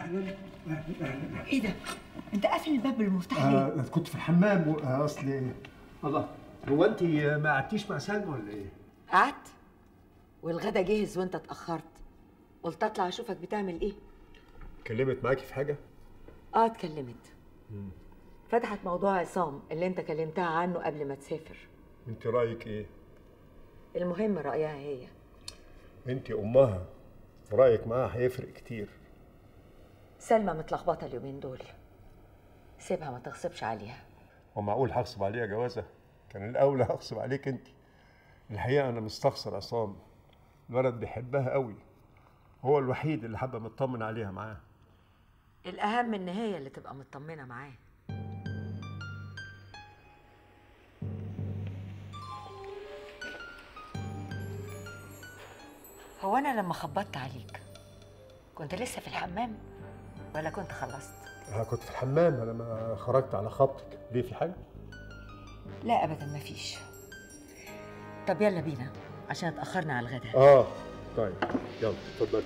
اهلا اهلا اهلا ايه ده؟ انت قافل الباب بالمفتاح ليه؟ آه كنت في الحمام و- آه، اصل الله هو انت ما قعدتيش مع سلمى ولا ايه؟ قعدت والغدا جهز وانت اتأخرت قلت اطلع اشوفك بتعمل ايه؟ كلمت معاكي في حاجه؟ اه اتكلمت فتحت موضوع عصام اللي انت كلمتها عنه قبل ما تسافر انت رايك ايه؟ المهم رأيها هي انت امها رايك معاها هيفرق كتير سلمى متلخبطة اليومين دول سيبها ما تغصبش عليها ومعقول هغصب عليها جوازه؟ كان الاولى هغصب عليك انت الحقيقه انا مستخسر عصام الولد بيحبها قوي هو الوحيد اللي حابه مطمن عليها معاه الأهم إن هي اللي تبقى مطمنة معاه هو أنا لما خبطت عليك كنت لسه في الحمام ولا كنت خلصت؟ انا كنت في الحمام انا ما خرجت على خبطك ليه في حاجه؟ لا أبدا مفيش طب يلا بينا عشان اتأخرنا على الغداء اه طيب يلا اتفضل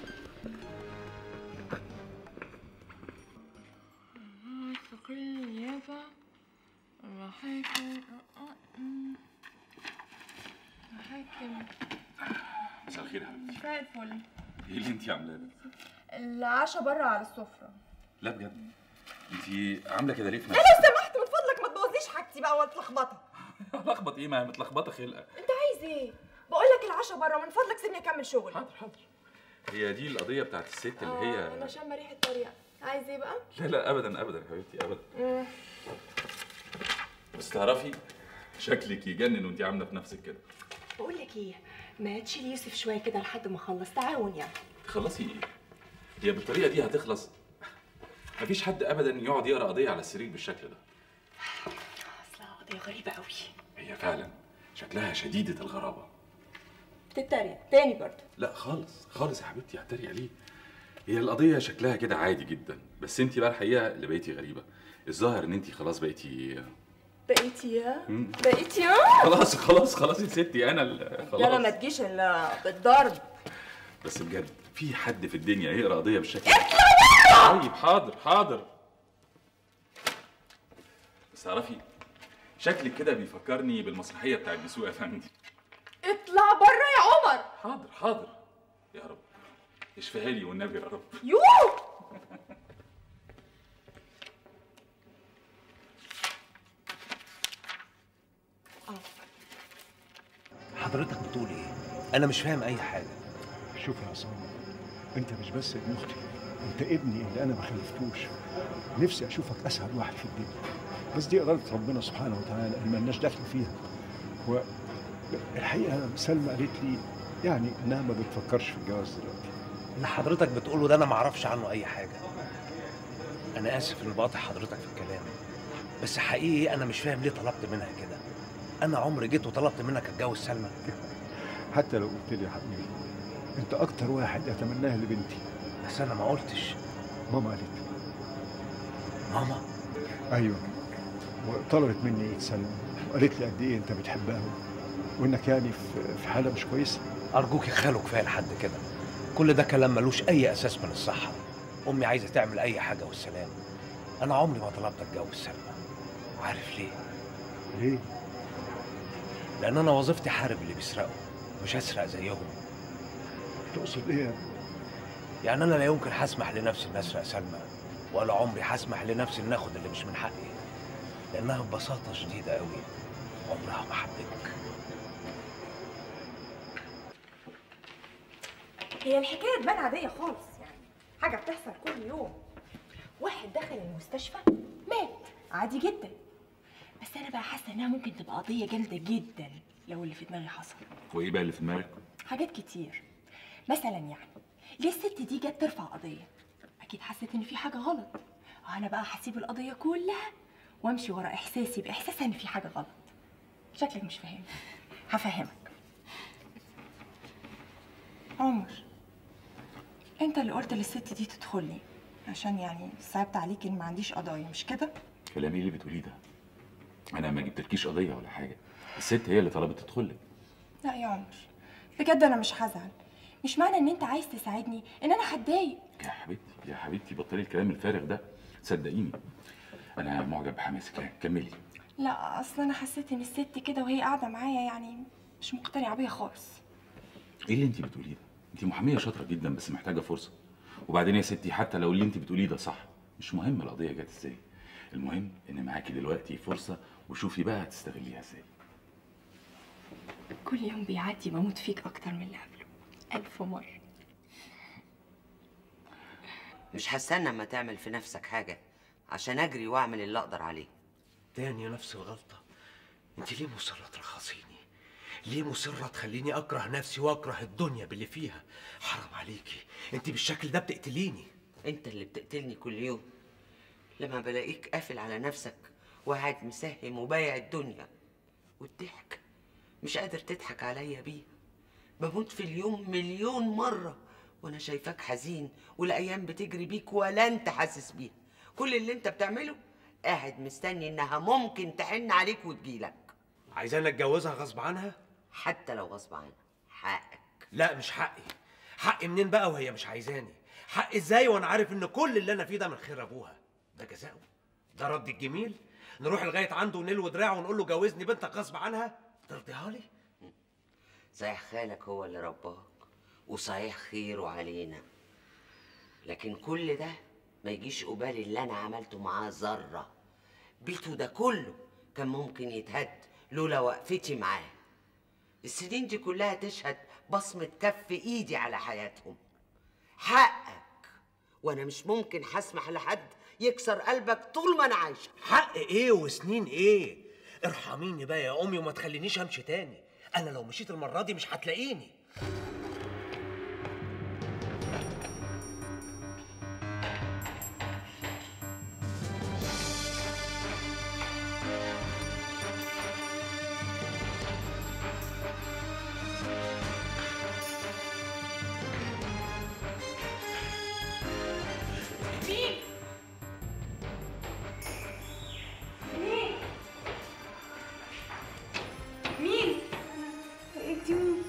كل نيابة محاكم محاكم مساء الخير يا حبيبتي مساء الفل ايه اللي انت عاملاه ده؟ العشاء بره على السفرة لا بجد انت عامله كده ليه في لو نفسك؟ سمحت من فضلك ما تبوظليش حاجتي بقى واتلخبطها لخبط ايه ما هي متلخبطه خلقه انت عايز ايه؟ بقول لك العشاء بره من فضلك سيبني اكمل شغل حاضر حاضر هي دي القضيه بتاعت الست اللي هي انا شامه ريحه طريقه عايز ايه بقى؟ لا لا ابدا ابدا يا حبيبتي ابدا بس تعرفي شكلك يجنن وانت عامله في نفسك كده بقول لك ايه؟ ما تشيل يوسف شويه كده لحد ما اخلص تعاون يعني تخلصي ايه؟ هي بالطريقه دي هتخلص مفيش حد ابدا يقعد يقرا قضيه على السرير بالشكل ده اصلها قضيه غريبه قوي هي فعلا شكلها شديده الغرابه تتريق تاني برضه لا خالص خالص يا حبيبتي هتريق ليه هي القضية شكلها كده عادي جدا بس انت بقى الحقيقة اللي بقيتي غريبة الظاهر ان انت خلاص بقيتي بقيتي يا مم. بقيتي يا خلاص خلاص خلاص يا ستي انا ال- لا لا ما خلاص تجيش الا بالضرب بس بجد في حد في الدنيا يقرا قضية بالشكل ده طيب حاضر حاضر بس تعرفي شكلك كده بيفكرني بالمسرحية بتاعت بسوق افندي اطلع بره يا عمر حاضر حاضر يا رب اشفيها لي والنبي يا رب يو حضرتك بتقول ايه؟ انا مش فاهم اي حاجه شوف يا عصام انت مش بس ابن اختي انت ابني اللي انا ما خلفتوش نفسي اشوفك اسعد واحد في الدنيا بس دي اراده ربنا سبحانه وتعالى اللي مالناش دخل فيها و الحقيقه سلمى قالت لي يعني انها ما بتفكرش في الجواز دلوقتي اللي حضرتك بتقوله ده انا ما اعرفش عنه اي حاجه انا اسف اني بقاطع حضرتك في الكلام بس حقيقي انا مش فاهم ليه طلبت منها كده انا عمري جيت وطلبت منك اتجوز سلمى حتى لو قلت لي يا حبيبي انت اكتر واحد اتمناها لبنتي بس انا ما قلتش ماما قالت لي ماما ايوه وطلبت مني ايد سلمى وقالت لي قد ايه انت بتحبها وانك يعني في في حاله مش كويسه ارجوك يا خالو كفايه لحد كده كل ده كلام ملوش اي اساس من الصحه امي عايزه تعمل اي حاجه والسلام انا عمري ما طلبت اتجوز سلمى عارف ليه ليه؟ لان انا وظيفتي حارب اللي بيسرقوا مش هسرق زيهم تقصد ايه يا ابني؟ يعني انا لا يمكن هسمح لنفسي اني اسرق سلمى ولا عمري هسمح لنفسي اني اخد اللي مش من حقي لانها ببساطه شديده قوي عمرها ما حبتك هي الحكايه تبان عاديه خالص يعني حاجه بتحصل كل يوم واحد دخل المستشفى مات عادي جدا بس انا بقى حاسه انها ممكن تبقى قضيه جامده جدا لو اللي في دماغي حصل وايه بقى اللي في دماغك؟ حاجات كتير مثلا يعني ليه الست دي جت ترفع قضيه اكيد حست ان في حاجه غلط انا بقى هسيب القضيه كلها وامشي ورا احساسي باحساسها ان في حاجه غلط شكلك مش فاهم هفهمك عمر انت اللي قلت للست دي تدخلي عشان يعني صعبت عليك ان ما عنديش قضايا مش كده كلام ايه اللي بتقوليه ده؟ انا ما جبتلكيش قضيه ولا حاجه الست هي اللي طلبت تدخل لك لا يا عمر بجد انا مش هزعل مش معنى ان انت عايز تساعدني ان انا هتضايق يا حبيبتي يا حبيبتي بطلي الكلام الفارغ ده صدقيني انا معجب بحماسك كملي لا اصل انا حسيت ان الست كده وهي قاعده معايا يعني مش مقتنعه بيا خالص ايه اللي انت بتقوليه ده انت محاميه شاطره جدا بس محتاجه فرصه وبعدين يا ستي حتى لو اللي انت بتقوليه ده صح مش مهم القضيه جت ازاي المهم ان معاكي دلوقتي فرصه وشوفي بقى هتستغليها ازاي كل يوم بيعدي بموت فيك اكتر من اللي قبله الف مره مش هستنى اما تعمل في نفسك حاجة عشان اجري واعمل اللي اقدر عليه تاني نفس الغلطة انت ليه مصرة ترخصيني ليه مصرة تخليني اكره نفسي واكره الدنيا باللي فيها حرام عليكي انت بالشكل ده بتقتليني انت اللي بتقتلني كل يوم لما بلاقيك قافل على نفسك وقاعد مساهم وبايع الدنيا والضحك مش قادر تضحك عليا بيها بموت في اليوم مليون مرة وانا شايفاك حزين والايام بتجري بيك ولا انت حاسس بيها كل اللي انت بتعمله قاعد مستني انها ممكن تحن عليك وتجيلك عايزاني اتجوزها غصب عنها حتى لو غصب عنها حقك لا مش حقي حقي منين بقى وهي مش عايزاني حقي ازاي وانا عارف ان كل اللي انا فيه ده من خير ابوها ده جزاؤه ده رد الجميل نروح لغايه عنده ونلوي دراعه ونقول له جوزني بنتك غصب عنها ترضيها لي صحيح خالك هو اللي رباك وصحيح خيره علينا لكن كل ده ما يجيش قبال اللي انا عملته معاه ذره بيته ده كله كان ممكن يتهد لولا وقفتي معاه السنين دي كلها تشهد بصمة كف ايدي على حياتهم حقك وانا مش ممكن هسمح لحد يكسر قلبك طول ما انا عايشه حق ايه وسنين ايه ارحميني بقى يا امي وما تخلينيش امشي تاني انا لو مشيت المره دي مش هتلاقيني مين مين مين انت مين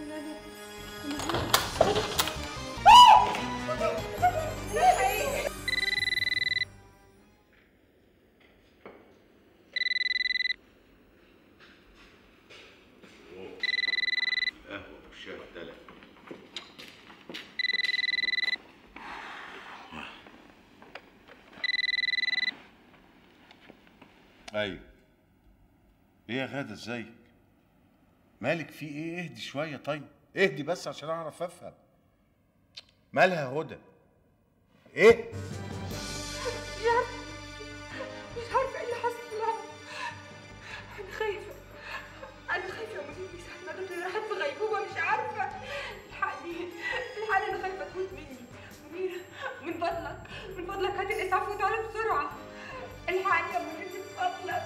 ايوه ايه يا غاده ازيك مالك في ايه اهدي شويه طيب اهدي بس عشان اعرف افهم مالها هدى ايه مش عارفه مش عارفه ايه اللي حصل لها انا خايفه انا خايفه يا مدير ساعه ما دكتور راحت في غيبوبه مش عارفه الحقني الحقني انا خايفه تموت مني منير من فضلك من فضلك هات الاسعاف وتعالى بسرعه الحقني يا منير من فضلك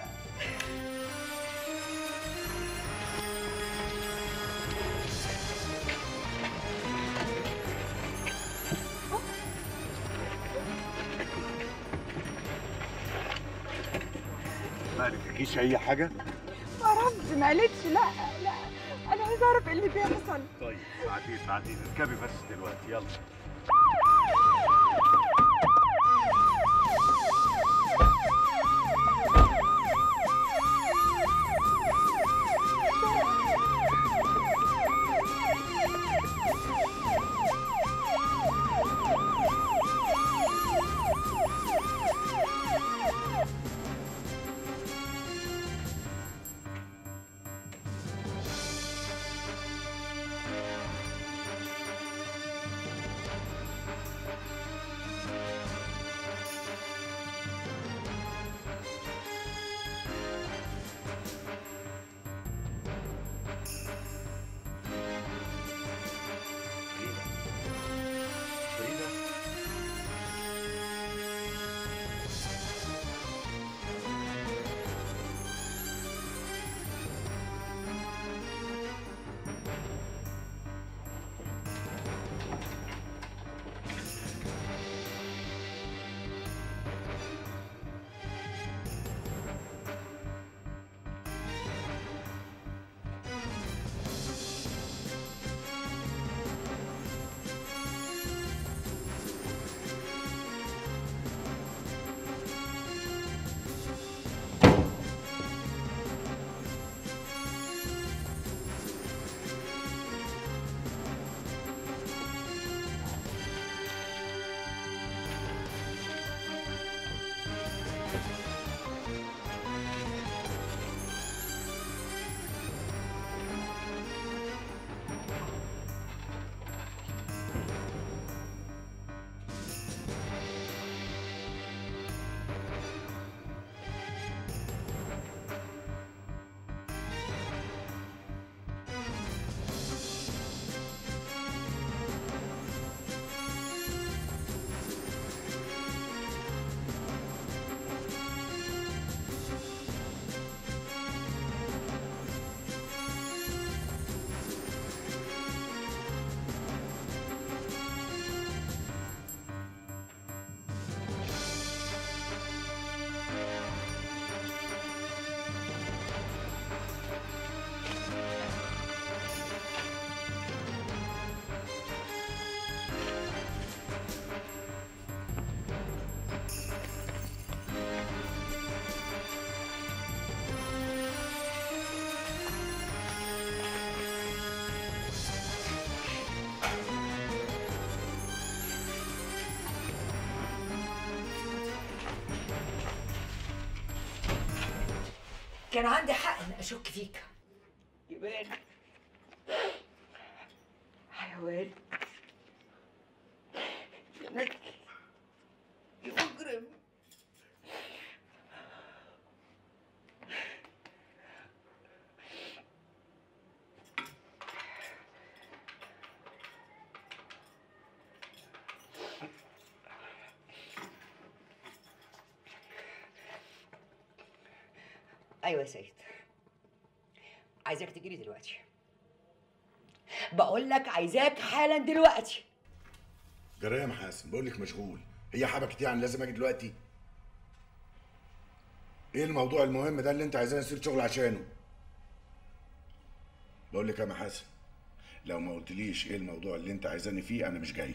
مالك فيكيش اي حاجه ما اعرفش ما قالتش لا لا انا عايزه اعرف ايه اللي بيحصل طيب بعدين بعدين اركبي بس دلوقتي يلا كان عندي حق ان اشك فيك يبان حيوان يا نجم يا مجرم ايوه يا سيد عايزاك تجيلي دلوقتي بقول لك عايزاك حالا دلوقتي جرايه يا محاسن بقول لك مشغول هي حبكت يعني لازم اجي دلوقتي ايه الموضوع المهم ده اللي انت عايزاني اسير شغل عشانه بقول لك يا محاسن لو ما قلتليش ايه الموضوع اللي انت عايزاني فيه انا مش جاي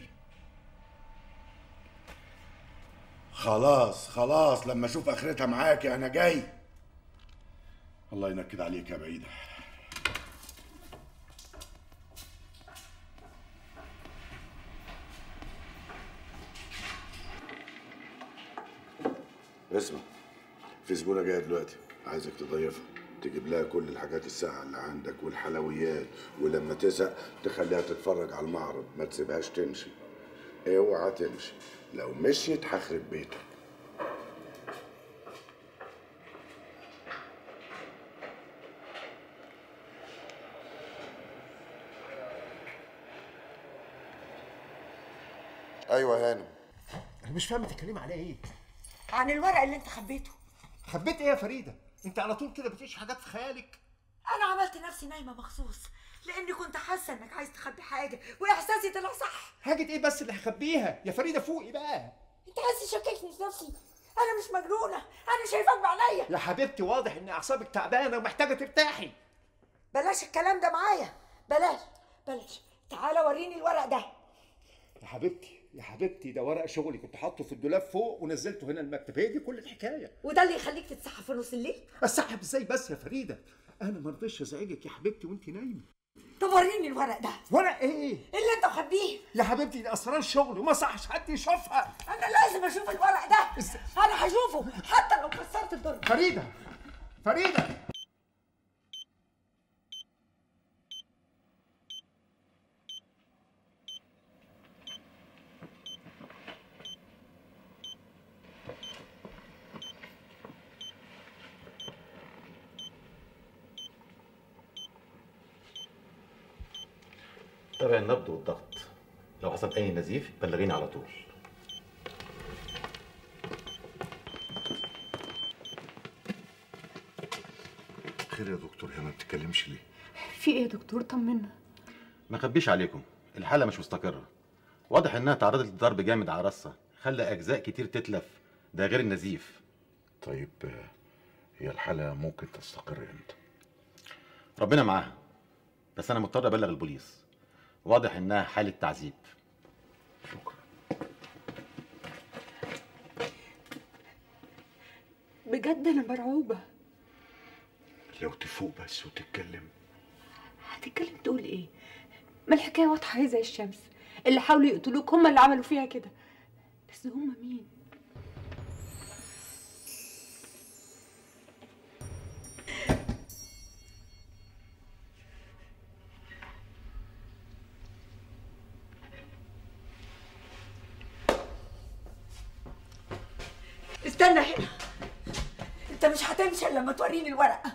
خلاص خلاص لما اشوف اخرتها معاكي انا جاي الله ينكد عليك يا بعيده اسمع في زبونه جايه دلوقتي عايزك تضيفها تجيب لها كل الحاجات الساقعه اللي عندك والحلويات ولما تزهق تخليها تتفرج على المعرض ما تسيبهاش تمشي اوعى تمشي لو مشيت هخرب بيتك ايوه يا هانم انا مش فاهم بتتكلمي على ايه عن الورق اللي انت خبيته خبيت ايه يا فريده انت على طول كده بتعيش حاجات في خيالك انا عملت نفسي نايمه مخصوص لاني كنت حاسه انك عايز تخبي حاجه واحساسي طلع صح حاجه ايه بس اللي هخبيها يا فريده فوقي بقى انت عايز تشككني في نفسي انا مش مجنونه انا شايفاك بعينيا يا حبيبتي واضح ان اعصابك تعبانه ومحتاجه ترتاحي بلاش الكلام ده معايا بلاش بلاش تعالى وريني الورق ده يا حبيبتي يا حبيبتي ده ورق شغلي كنت حاطه في الدولاب فوق ونزلته هنا المكتب هي دي كل الحكايه وده اللي يخليك تتسحب في نص الليل اسحب ازاي بس يا فريده انا ما رضيتش ازعجك يا حبيبتي وانت نايمه طب وريني الورق ده ورق ايه اللي انت مخبيه يا حبيبتي دي اسرار شغلي وما صحش حد يشوفها انا لازم اشوف الورق ده انا هشوفه حتى لو كسرت الدرج فريده فريده تابع النبض والضغط لو حصل اي نزيف بلغيني على طول خير يا دكتور هي ما بتتكلمش ليه في ايه يا دكتور طمنا ما اخبيش عليكم الحاله مش مستقره واضح انها تعرضت لضرب جامد على راسها خلى اجزاء كتير تتلف ده غير النزيف طيب آه، هي الحاله ممكن تستقر امتى ربنا معاها بس انا مضطر ابلغ البوليس واضح انها حاله تعذيب شكرا بجد انا مرعوبه لو تفوق بس وتتكلم هتتكلم تقول ايه ما الحكايه واضحه هي زي الشمس اللي حاولوا يقتلوك هم اللي عملوا فيها كده بس هم مين استنى هنا انت مش هتمشي الا لما توريني الورق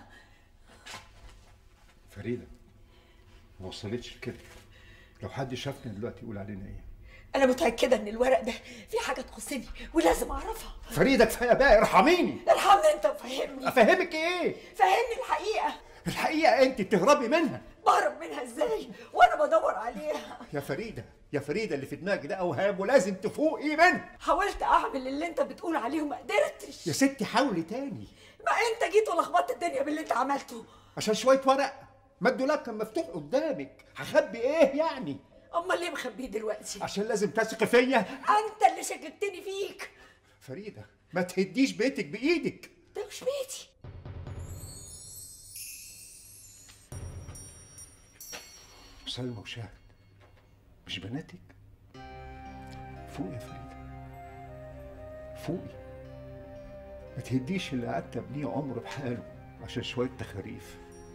فريده ما وصلتش لكده لو حد شافنا دلوقتي يقول علينا ايه انا متاكده ان الورق ده فيه حاجه تخصني ولازم اعرفها فريده كفايه بقى ارحميني ارحمني انت وفهمني افهمك ايه فهمني الحقيقه الحقيقه انت تهربي منها بهرب منها ازاي وانا بدور عليها يا فريده يا فريده اللي في دماغك ده اوهام ولازم تفوقي منها حاولت اعمل اللي انت بتقول عليه وما قدرتش يا ستي حاولي تاني ما انت جيت ولخبطت الدنيا باللي انت عملته عشان شويه ورق ما الدولاب كان مفتوح قدامك هخبي ايه يعني امال ليه مخبيه دلوقتي عشان لازم تثقي فيا انت اللي شككتني فيك فريده ما تهديش بيتك بايدك ده مش بيتي سلمى وشاهد مش بناتك فوقي يا فريده فوقي ما تهديش اللي قعدت ابنيه عمر بحاله عشان شويه تخاريف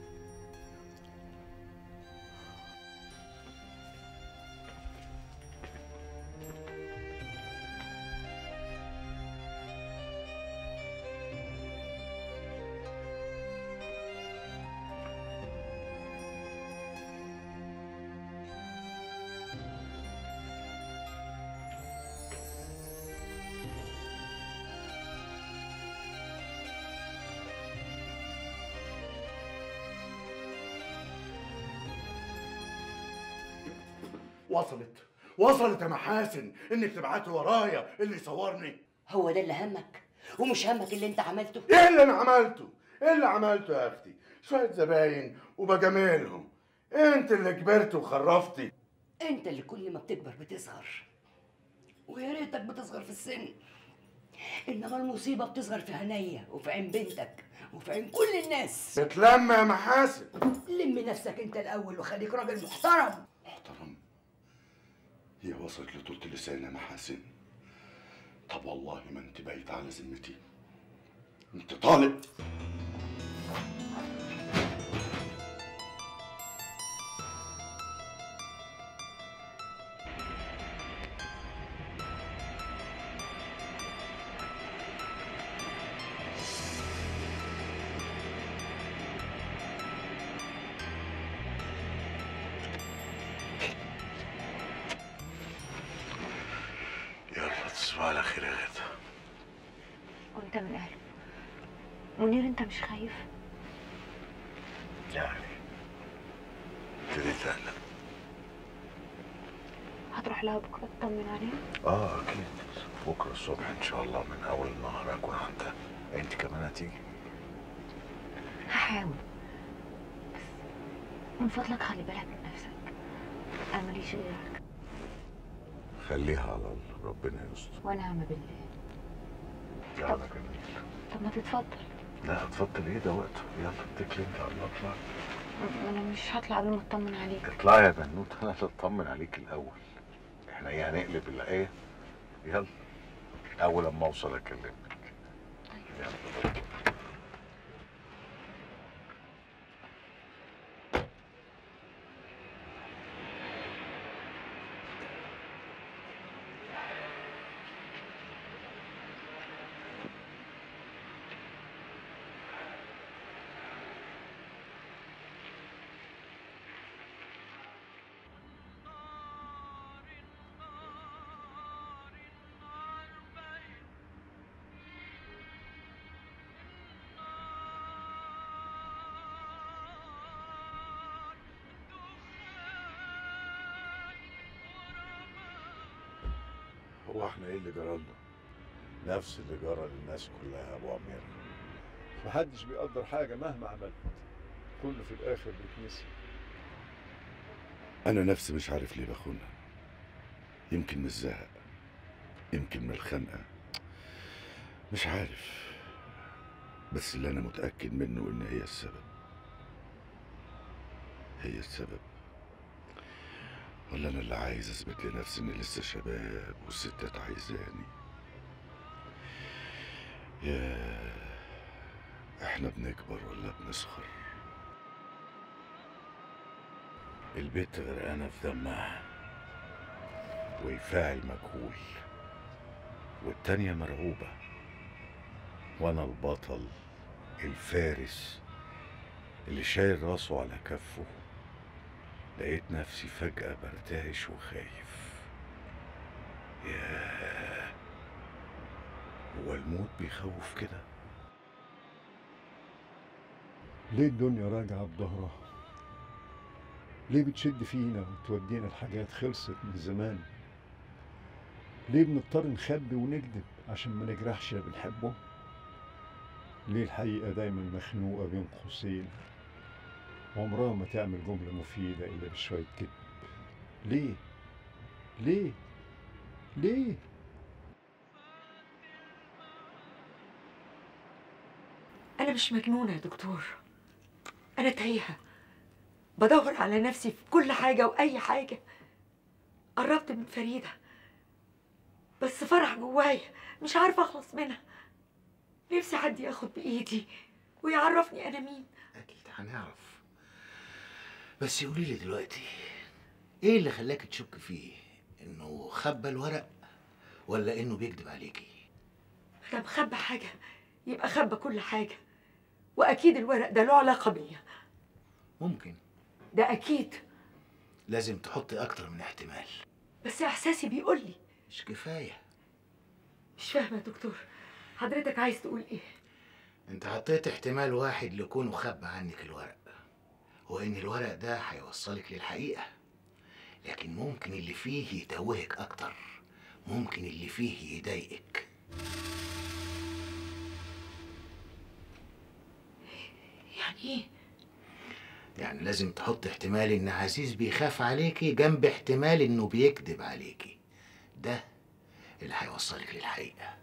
وصلت وصلت يا محاسن انك تبعتي ورايا اللي يصورني هو ده اللي همك ومش همك اللي انت عملته ايه اللي انا عملته ايه اللي عملته يا اختي شويه زباين وبجاملهم انت اللي كبرت وخرفتي انت اللي كل ما بتكبر بتصغر ويا ريتك بتصغر في السن انما المصيبه بتصغر في عينيا وفي عين بنتك وفي عين كل الناس اتلم يا محاسن لم نفسك انت الاول وخليك راجل محترم محترم هي وصلت لطولة اللسان يا محاسن طب والله ما انت بايت على ذمتي انت طالب يلا تصبح على خير يا غدا وانت من اهله منير انت مش خايف يعني ابتديت اقلق هتروح لها بكره تطمن عليها اه اكيد بكره الصبح ان شاء الله من اول النهار اكون عندها انت كمان هتيجي هحاول بس من فضلك خلي بالك من نفسك انا ماليش غيرك خليها على الله ربنا يستر ونعم بالله يلا جميل طب ما تتفضل لا اتفضل ايه ده وقته يلا اتكلي انت على الله اطلع انا مش هطلع قبل ما اطمن عليك اطلعي يا بنوت انا اللي اطمن عليك الاول احنا ايه هنقلب الايه يلا اول اما اوصل اكلمك يلا هو احنا ايه اللي جرى لنا نفس اللي جرى للناس كلها يا ابو عمير محدش بيقدر حاجه مهما عملت كله في الاخر بيتنسي انا نفسي مش عارف ليه بخونها يمكن من الزهق يمكن من الخنقه مش عارف بس اللي انا متاكد منه ان هي السبب هي السبب ولا انا اللي عايز اثبت لنفسي اني لسه شباب والستات عايزاني يا احنا بنكبر ولا بنصغر البيت غرقانة في دمها ويفاعل مجهول والتانية مرعوبة وأنا البطل الفارس اللي شايل راسه على كفه لقيت نفسي فجأة برتعش وخايف ياه هو الموت بيخوف كده ليه الدنيا راجعه بظهرها ليه بتشد فينا وتودينا الحاجات خلصت من زمان ليه بنضطر نخبي ونكذب عشان ما نجرحش اللي بنحبه ليه الحقيقة دايما مخنوقة بين قوسين وعمرها ما تعمل جملة مفيدة إلا بشوية كذب ليه ليه ليه أنا مش مجنونة يا دكتور أنا تايهة بدور على نفسي في كل حاجة وأي حاجة قربت من فريدة بس فرح جوايا مش عارفة أخلص منها نفسي حد ياخد بإيدي ويعرفني انا مين اكيد هنعرف بس قولي لي دلوقتي ايه اللي خلاك تشك فيه انه خبى الورق ولا انه بيكذب عليكي لما خبى حاجه يبقى خبى كل حاجه واكيد الورق ده له علاقه بيا ممكن ده اكيد لازم تحطي اكتر من احتمال بس احساسي بيقول لي مش كفايه مش فاهمه يا دكتور حضرتك عايز تقول ايه انت حطيت احتمال واحد لكونه خبى عنك الورق وان الورق ده هيوصلك للحقيقه لكن ممكن اللي فيه يتوهك اكتر ممكن اللي فيه يضايقك يعني ايه يعني لازم تحط احتمال ان عزيز بيخاف عليكي جنب احتمال انه بيكذب عليكي ده اللي هيوصلك للحقيقه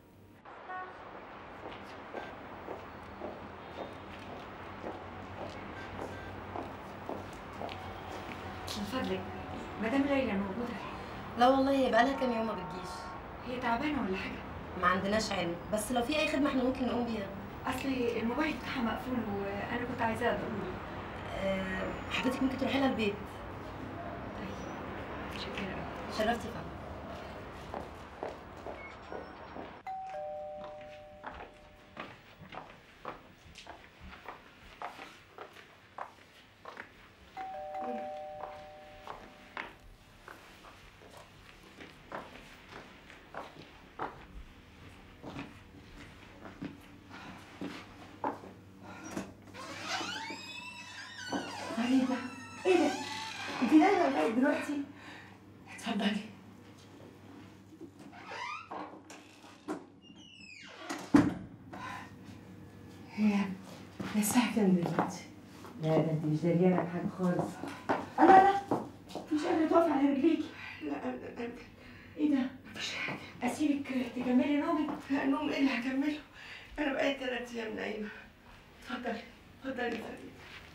من فضلك مدام ليلى موجوده لا والله هي بقالها كام يوم ما بتجيش هي تعبانه ولا حاجه ما عندناش علم بس لو في اي خدمه احنا ممكن نقوم بيها اصل الموبايل بتاعها مقفول وانا كنت عايزاها ضروري أه حضرتك ممكن تروحي لها البيت شكرا شرفتي فندم فريده ايه ده انت نايمه لغايه دلوقتي اتفضلي هي هي الساعة كام دلوقتي؟ لا ده انت مش دريانة بحاجة خالص لا لا انت مش قادرة تقفي على رجليكي لا ابدا ابدا ايه ده؟ مفيش حاجة اسيبك تكملي نومك؟ لا نوم ايه اللي هكمله؟ انا بقالي تلات ايام نايمة اتفضلي اتفضلي يا فريدة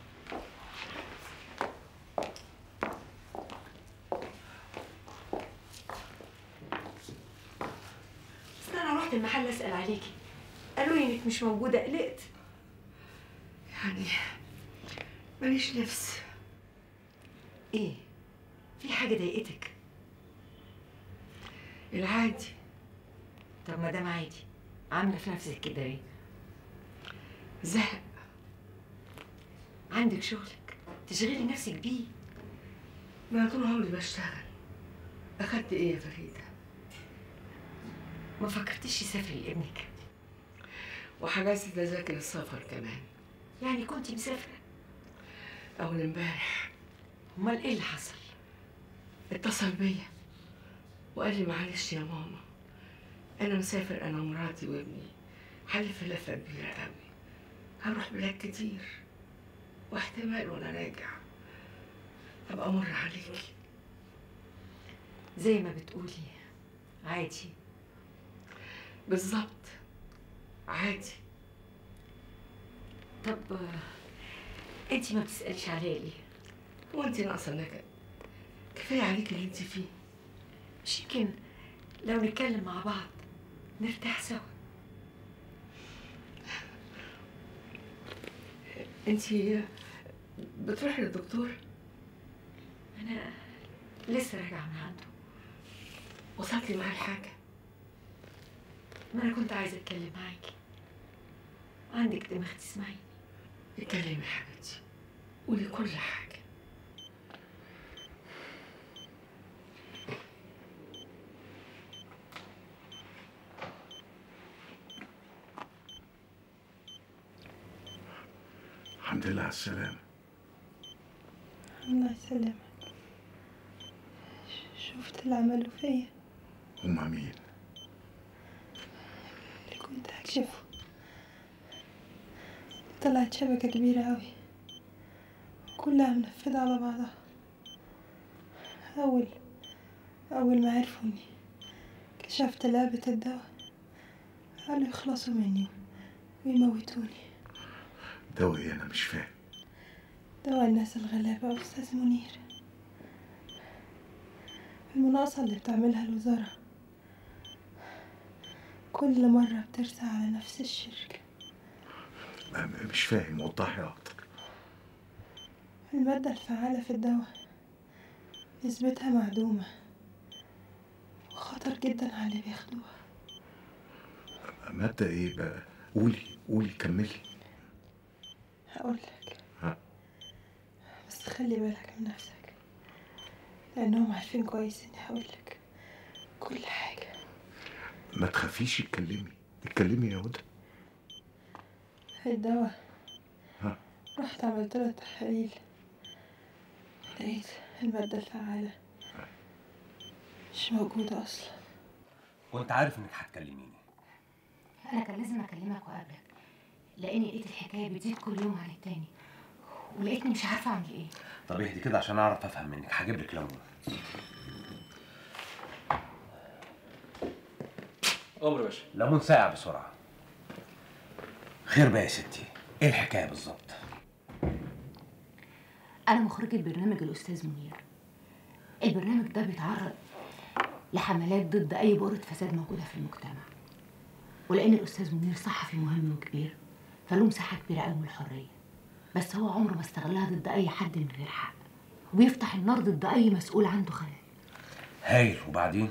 بس انا رحت المحل اسال عليكي قالوا لي انك مش موجوده قلقت يعني ماليش نفس ايه في حاجه ضايقتك العادي طب ما دام عادي عامله في نفسك كده ليه زهق عندك شغلك تشغلي نفسك بيه ما أنا طول عمري بشتغل اخدت ايه يا فريده ما فكرتيش تسافري لابنك وحجزت تذاكر السفر كمان يعني كنت مسافره أول امبارح امال ايه اللي حصل اتصل بيا وقال لي معلش يا ماما أنا مسافر أنا ومراتي وابني هلف لفة كبيرة أوي هروح بلاد كتير واحتمال وأنا راجع أبقى أمر عليكي زي ما بتقولي عادي بالظبط عادي طب انت ما بتساليش عليا ليه وانت ناقصه نكد كفايه عليك اللي انت فيه مش يمكن لو نتكلم مع بعض نرتاح سوا انت بتروحي للدكتور انا لسه راجعه من عنده وصلتي معاه الحاجه ما انا كنت عايزه اتكلم معاكي عندك دماغ تسمعيني اتكلمي يا حبيبتي قولي كل حاجه الحمد لله على السلامة الله يسلمك شفت اللي عملوا فيا هما مين؟ اللي كنت هكشفه طلعت شبكة كبيرة أوي كلها منفذة على بعضها أول أول ما عرفوا إني كشفت لعبة الدواء قالوا يخلصوا مني ويموتوني دواء أنا مش فاهم دواء الناس الغلابة يا أستاذ منير المناقصة اللي بتعملها الوزارة كل مرة بترسى على نفس الشركة م- مش فاهم وضحي اكتر المادة الفعالة في الدواء نسبتها معدومة وخطر جدا على اللي بياخدوها مادة ايه بقى قولي قولي كملي هقولك ها. بس خلي بالك من نفسك لأنهم عارفين كويس إني هقولك كل حاجة ما تخافيش اتكلمي اتكلمي يا هدى الدواء ها. رحت عملت له تحاليل لقيت المادة الفعالة مش موجودة أصلا وانت عارف انك هتكلميني انا كان لازم اكلمك واقابلك لاني لقيت الحكايه بتزيد كل يوم عن التاني ولقيتني مش عارفه اعمل ايه طب اهدي كده عشان اعرف افهم منك هجيب لك ليمون امر يا باشا ليمون ساقع بسرعه خير بقى يا ستي ايه الحكايه بالظبط انا مخرجه برنامج الاستاذ منير البرنامج ده بيتعرض لحملات ضد اي بؤره فساد موجوده في المجتمع ولان الاستاذ منير صحفي مهم وكبير فله مساحه كبيره قوي من الحريه بس هو عمره ما استغلها ضد اي حد من غير حق وبيفتح النار ضد اي مسؤول عنده خلل هايل وبعدين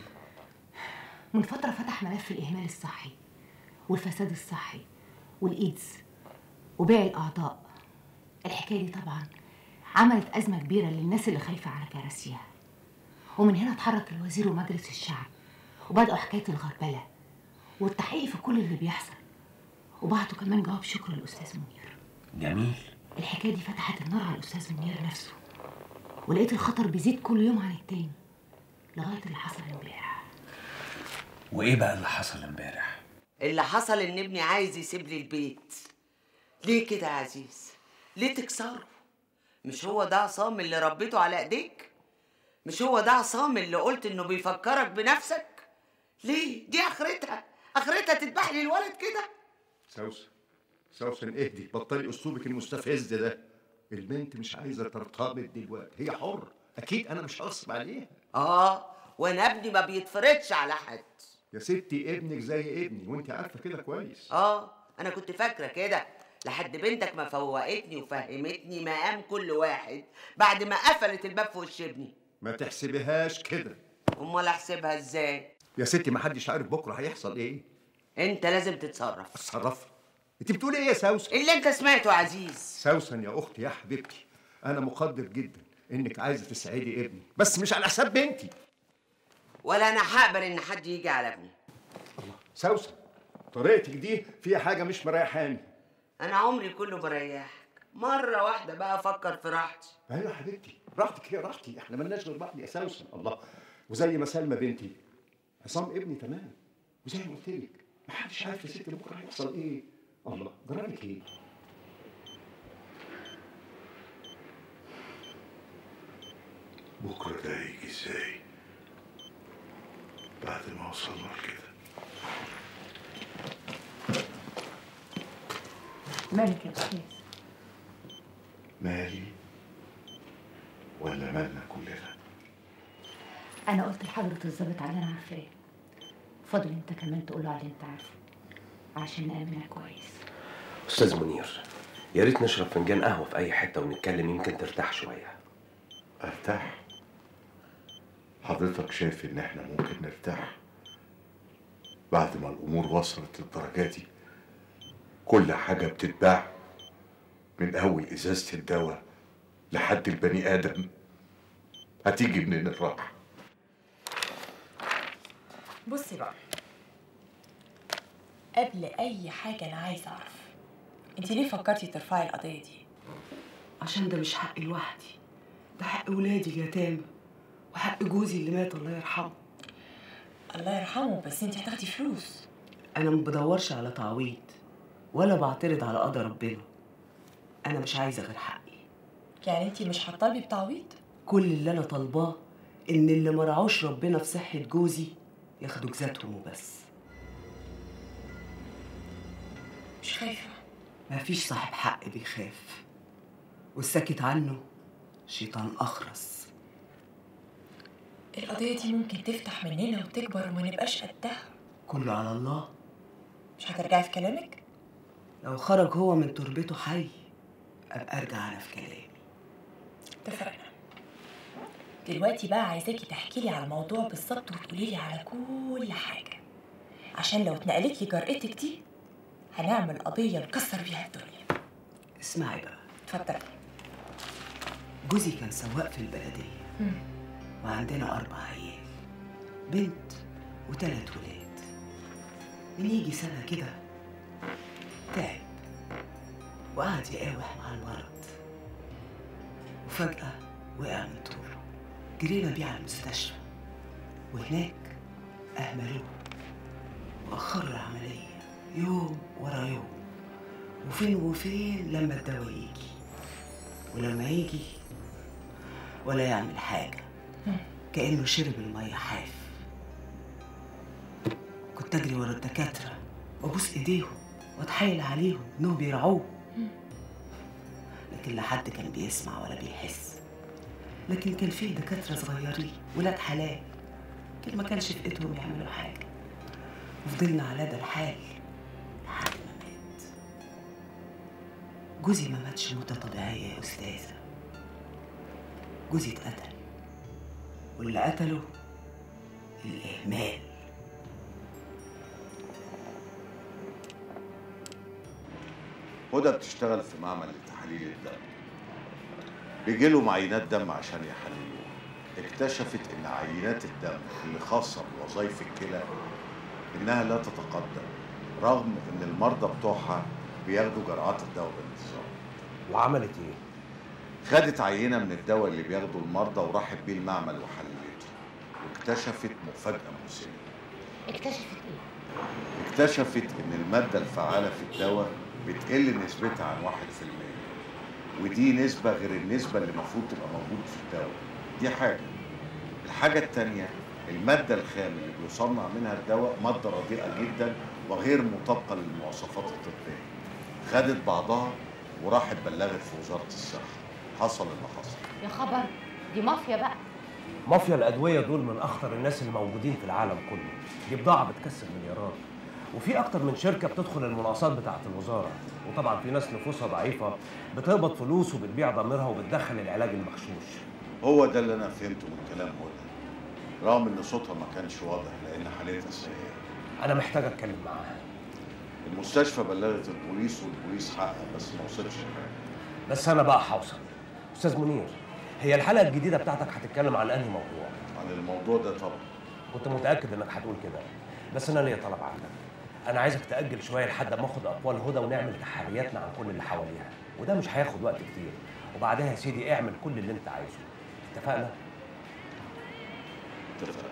من فترة فتح ملف الإهمال الصحي والفساد الصحي والإيدز وبيع الأعضاء الحكاية دي طبعا عملت أزمة كبيرة للناس اللي خايفة على كراسيها ومن هنا اتحرك الوزير ومجلس الشعب وبدأوا حكاية الغربلة والتحقيق في كل اللي بيحصل وبعتوا كمان جواب شكر للأستاذ منير جميل الحكاية دي فتحت النار على الأستاذ منير نفسه ولقيت الخطر بيزيد كل يوم عن التاني لغاية اللي حصل امبارح وايه بقى اللي حصل امبارح اللي حصل ان ابني عايز يسيب لي البيت ليه كده يا عزيز ليه تكسره مش هو ده عصام اللي ربيته على ايديك مش هو ده عصام اللي قلت انه بيفكرك بنفسك ليه دي اخرتها اخرتها تذبح لي الولد كده سوسن سوسن اهدي بطلي اسلوبك المستفز ده البنت مش عايزه ترتبط دلوقتي هي حر اكيد انا مش هغصب عليها اه وانا ابني ما بيتفرضش على حد يا ستي ابنك زي ابني وانت عارفه كده كويس اه انا كنت فاكره كده لحد بنتك ما فوقتني وفهمتني مقام كل واحد بعد ما قفلت الباب في وش ابني ما تحسبيهاش كده امال احسبها ازاي يا ستي ما حدش عارف بكره هيحصل ايه انت لازم تتصرف اتصرف انت بتقولي ايه يا سوسن اللي انت سمعته يا عزيز سوسن يا اختي يا حبيبتي انا مقدر جدا انك عايزه تسعدي ابني بس مش على حساب بنتي ولا انا هقبل ان حد يجي على ابني سوسن طريقتك دي فيها حاجه مش مريحاني انا عمري كله بريحك مره واحده بقى افكر في راحتي ايوه يا حبيبتي راحتك هي راحتي احنا مالناش غير بعض يا سوسن الله وزي ما سلمى بنتي عصام ابني تمام وزي ما قلت لك ما حدش عارف يا ستي بكره هيحصل ايه الله جرالك ايه بكرة ده هيجي ازاي بعد ما وصلنا لكده مالك يا أستاذ مالي ولا مالنا كلنا أنا قلت لحضرة الظابط على اللي أنا عارفاه فاضل أنت كمان تقول له على اللي أنت عارفه عشان نأمنها كويس استاذ منير يا ريت نشرب فنجان قهوه في اي حته ونتكلم يمكن ترتاح شويه ارتاح حضرتك شايف ان احنا ممكن نرتاح بعد ما الامور وصلت للدرجه دي كل حاجه بتتباع من اول ازازه الدواء لحد البني ادم هتيجي منين الراحه بصي بقى قبل اي حاجه انا عايزه اعرف انت ليه فكرتي ترفعي القضيه دي عشان ده مش حقي لوحدي ده حق ولادي اليتامى وحق جوزي اللي مات الله يرحمه الله يرحمه بس انت هتاخدي فلوس انا ما بدورش على تعويض ولا بعترض على قدر ربنا انا مش عايزه غير حقي يعني انت مش هتطالبي بتعويض كل اللي انا طالباه ان اللي ما رعوش ربنا في صحه جوزي ياخدوا جزاتهم وبس مش خايفه مفيش صاحب حق بيخاف والساكت عنه شيطان اخرس القضيه دي ممكن تفتح مننا وتكبر وما نبقاش قدها كله على الله مش هترجعي في كلامك لو خرج هو من تربته حي ابقى ارجع انا في كلامي اتفقنا دلوقتي بقى عايزاكي تحكي لي على الموضوع بالظبط وتقولي لي على كل حاجه عشان لو اتنقلت لي جرأتك دي هنعمل قضيه نكسر بيها الدنيا اسمعي بقى اتفضلي جوزي كان سواق في البلديه وعندنا اربع عيال بنت وثلاث ولاد من يجي سنه كده تعب وقعد يقاوح مع المرض وفجأة وقع من طوله جرينا بيه على المستشفى وهناك أهملوه وأخروا العملية يوم ورا يوم وفين وفين لما الدواء يجي ولما يجي ولا يعمل حاجة كأنه شرب المية حاف كنت أجري ورا الدكاترة وأبوس إيديهم وأتحايل عليهم إنهم بيرعوه لكن لا حد كان بيسمع ولا بيحس لكن كان فيه دكاترة صغيرين ولاد حلال كان ما كانش في ايدهم يعملوا حاجة وفضلنا على ده الحال لحد ما مات جوزي ما ماتش موتة طبيعية يا أستاذة جوزي اتقتل واللي قتله الإهمال هدى بتشتغل في معمل لتحاليل الدم بيجي لهم عينات دم عشان يحللوها اكتشفت ان عينات الدم اللي خاصه بوظائف الكلى انها لا تتقدم رغم ان المرضى بتوعها بياخدوا جرعات الدواء بانتظام وعملت ايه؟ خدت عينه من الدواء اللي بياخده المرضى وراحت بيه المعمل وحللته واكتشفت مفاجاه مؤسفه اكتشفت ايه؟ اكتشفت ان الماده الفعاله في الدواء بتقل نسبتها عن 1% ودي نسبه غير النسبه اللي المفروض تبقى موجوده في الدواء دي حاجه الحاجه الثانيه الماده الخام اللي بيصنع منها الدواء ماده رديئه جدا وغير مطابقه للمواصفات الطبيه خدت بعضها وراحت بلغت في وزاره الصحه حصل اللي حصل يا خبر دي مافيا بقى مافيا الادويه دول من اخطر الناس اللي موجودين في العالم كله دي بضاعه بتكسب مليارات وفي اكتر من شركه بتدخل المناقصات بتاعه الوزاره وطبعا في ناس نفوسها ضعيفه بتقبض فلوس وبتبيع ضميرها وبتدخل العلاج المغشوش هو ده اللي انا فهمته من كلام هدى رغم ان صوتها ما كانش واضح لان حالتها سيئه انا محتاج اتكلم معاها المستشفى بلغت البوليس والبوليس حقق بس ما وصلش لحاجه بس انا بقى هوصل استاذ منير هي الحلقه الجديده بتاعتك هتتكلم عن انهي موضوع عن الموضوع ده طبعا كنت متاكد انك هتقول كده بس انا ليا طلب عندك انا عايزك تاجل شويه لحد ما اخد اقوال هدى ونعمل تحرياتنا عن كل اللي حواليها وده مش هياخد وقت كتير وبعدها يا سيدي اعمل كل اللي انت عايزه اتفقنا اتفقنا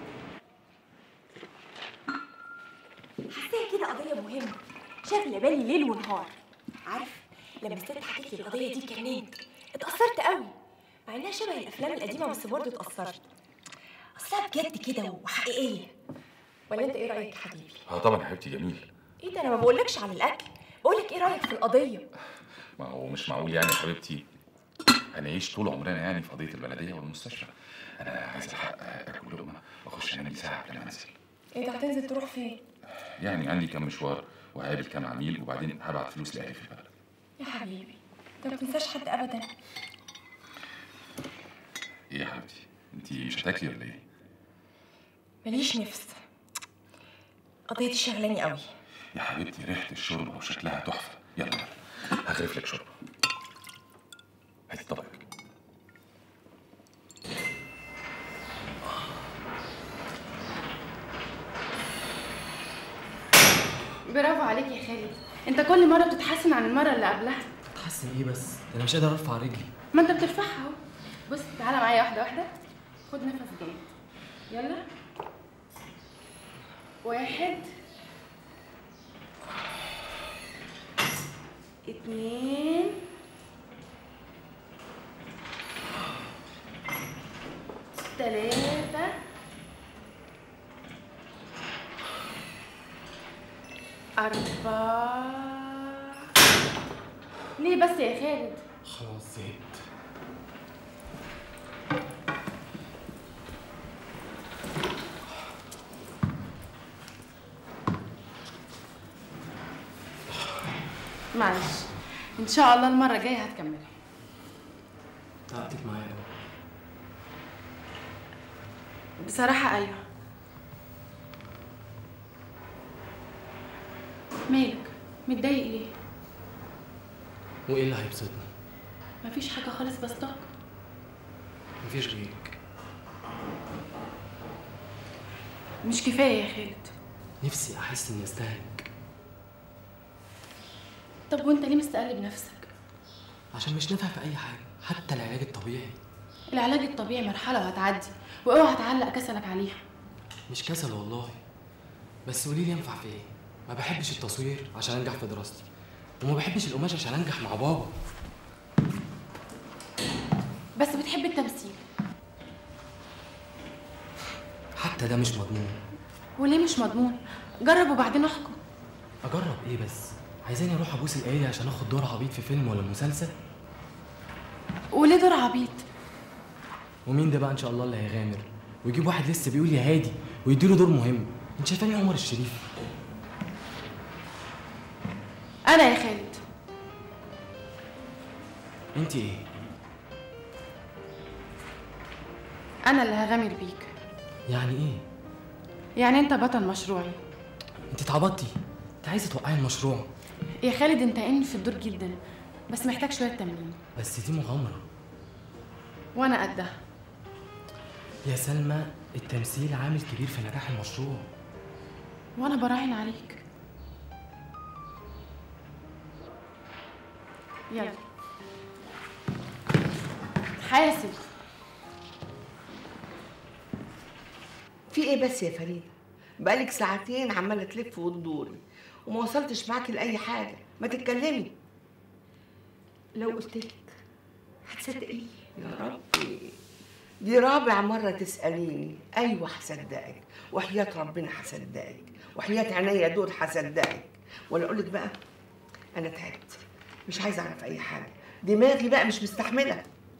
حاساها كده قضيه مهمه شاغله بالي ليل ونهار عارف لما الست حكيت لي القضيه دي كمان اتاثرت قوي مع انها شبه الافلام القديمه بس برضه اتاثرت اصلها بجد كده وحقيقيه ولا انت ايه رايك يا حبيبي اه طبعا يا حبيبتي جميل ايه ده انا ما بقولكش على الاكل بقولك ايه رايك في القضيه ما هو مش معقول يعني يا حبيبتي هنعيش طول عمرنا يعني في قضيه البلديه والمستشفى انا عايز الحق اكل لقمه واخش انام لي ساعه قبل ما انزل ايه ده هتنزل تروح فين يعني عندي كام مشوار وهقابل كام عميل وبعدين هبعت فلوس لاهلي في البلد يا حبيبي انت ما تنساش حد ابدا ايه يا حبيبتي انت مش هتاكلي ولا ايه ماليش نفس القضيه دي شغلاني قوي يا حبيبتي ريحه الشوربه وشكلها تحفه يلا يلا هغرف لك شوربه هاتي طبقك برافو عليك يا خالد انت كل مره بتتحسن عن المره اللي قبلها تحسن ايه بس ده انا مش قادر ارفع رجلي ما انت بترفعها اهو بص تعالى معايا واحده واحده خد نفس جامد يلا واحد اتنين تلاتة أربعة ليه بس يا خالد؟ خلاص زهقت معلش ان شاء الله المره الجايه هتكملي تعبتك معايا قوي بصراحه ايوه مالك متضايق ليه وايه اللي هيبسطني مفيش حاجه خالص بسطك مفيش غيرك مش كفايه يا خالد نفسي احس اني استاهل طب وانت ليه مستقل بنفسك عشان مش نافع في اي حاجه حتى العلاج الطبيعي العلاج الطبيعي مرحله وهتعدي واوعى تعلق كسلك عليها مش كسل والله بس قولي لي ينفع في ايه ما بحبش التصوير عشان انجح في دراستي وما بحبش القماش عشان انجح مع بابا بس بتحب التمثيل حتى ده مش مضمون وليه مش مضمون جرب وبعدين احكم اجرب ايه بس عايزاني اروح ابوس الايدي عشان اخد دور عبيط في فيلم ولا مسلسل وليه دور عبيط ومين ده بقى ان شاء الله اللي هيغامر ويجيب واحد لسه بيقول يا هادي ويديله دور مهم انت شايفاني عمر الشريف انا يا خالد انت ايه انا اللي هغامر بيك يعني ايه يعني انت بطل مشروعي انت اتعبطتي انت عايزه توقعي المشروع يا خالد انت قايم في الدور جدا بس محتاج شويه تمرين بس دي مغامره وانا قدها يا سلمى التمثيل عامل كبير في نجاح المشروع وانا براهن عليك يلا حاسب في ايه بس يا فريده بقالك ساعتين عماله تلف وتدوري وما وصلتش معاكي لاي حاجه ما تتكلمي لو قلت لك هتصدقيني يا ربي دي رابع مرة تسأليني أيوة هصدقك وحياة ربنا هصدقك وحياة عينيا دول هصدقك ولا أقول لك بقى أنا تعبت مش عايزة أعرف أي حاجة دماغي بقى مش مستحملة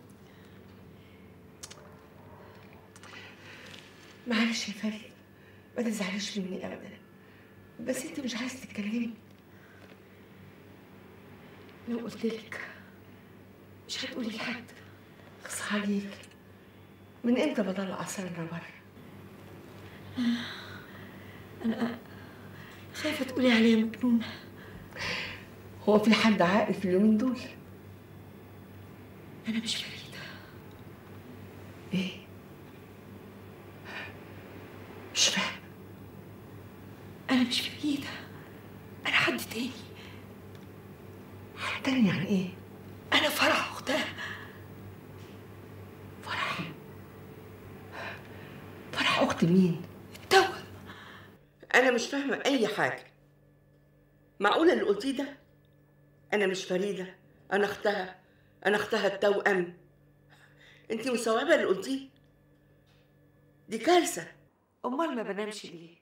معلش يا فريد ما تزعليش مني أبدا بس أنت مش عايزة تتكلمي لو قلت لك مش هتقولي لحد خص عليك من امتى بطلع اسرارنا بره انا خايفه تقولي عليا مجنونه هو في حد عاقل في اليومين دول انا مش فريده ايه مش فاهم انا مش فريده انا حد تاني حد تاني يعني ايه انا فرح اختها فرح فرح اخت مين التوأم انا مش فاهمه اي حاجه معقوله اللي قلتيه ده انا مش فريده انا اختها انا اختها التوأم انت مستوعبه اللي قلتيه دي كارثه امال ما بنامش ليه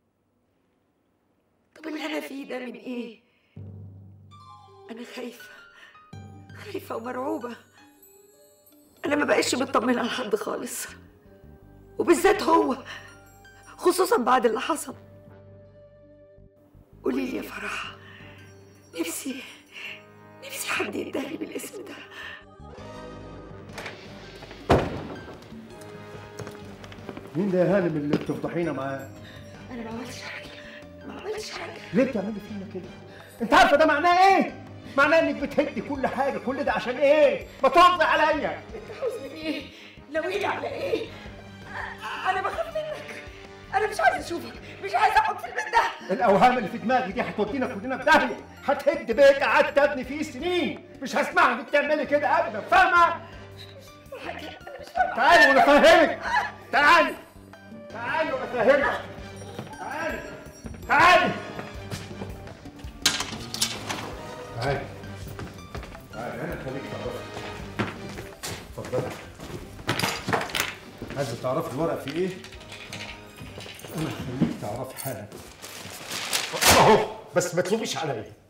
طب اللي انا فيه ده من ايه انا خايفه خايفه ومرعوبه انا ما بقتش مطمنه لحد خالص وبالذات هو خصوصا بعد اللي حصل قولي لي يا فرح نفسي نفسي حد يندهلي بالاسم ده مين ده يا هانم اللي بتفضحينا معاه؟ انا ما عملتش حاجه ما عملتش حاجه ليه بتعملي فينا كده؟ انت عارفه ده معناه ايه؟ معناه انك بتهدي كل حاجه كل ده عشان ايه؟ ما تردي عليا انت عاوزني ايه ناويلي على ايه انا بخاف منك انا مش عايزه اشوفك مش عايزه اقعد في البيت ده الاوهام اللي في دماغي دي هتودينا كلنا في داهيه هتهد بيت قعدت ابني فيه سنين مش هسمعك بتعملي كده ابدا فاهمه؟ تعالي وانا افهمك تعالي تعالي وانا افهمك تعالي تعالي تعالي تعالي انا خليك تعرفي اتفضلي عايزه تعرفي الورق في ايه؟ انا خليك تعرفي حالا اهو بس ما تلوميش عليا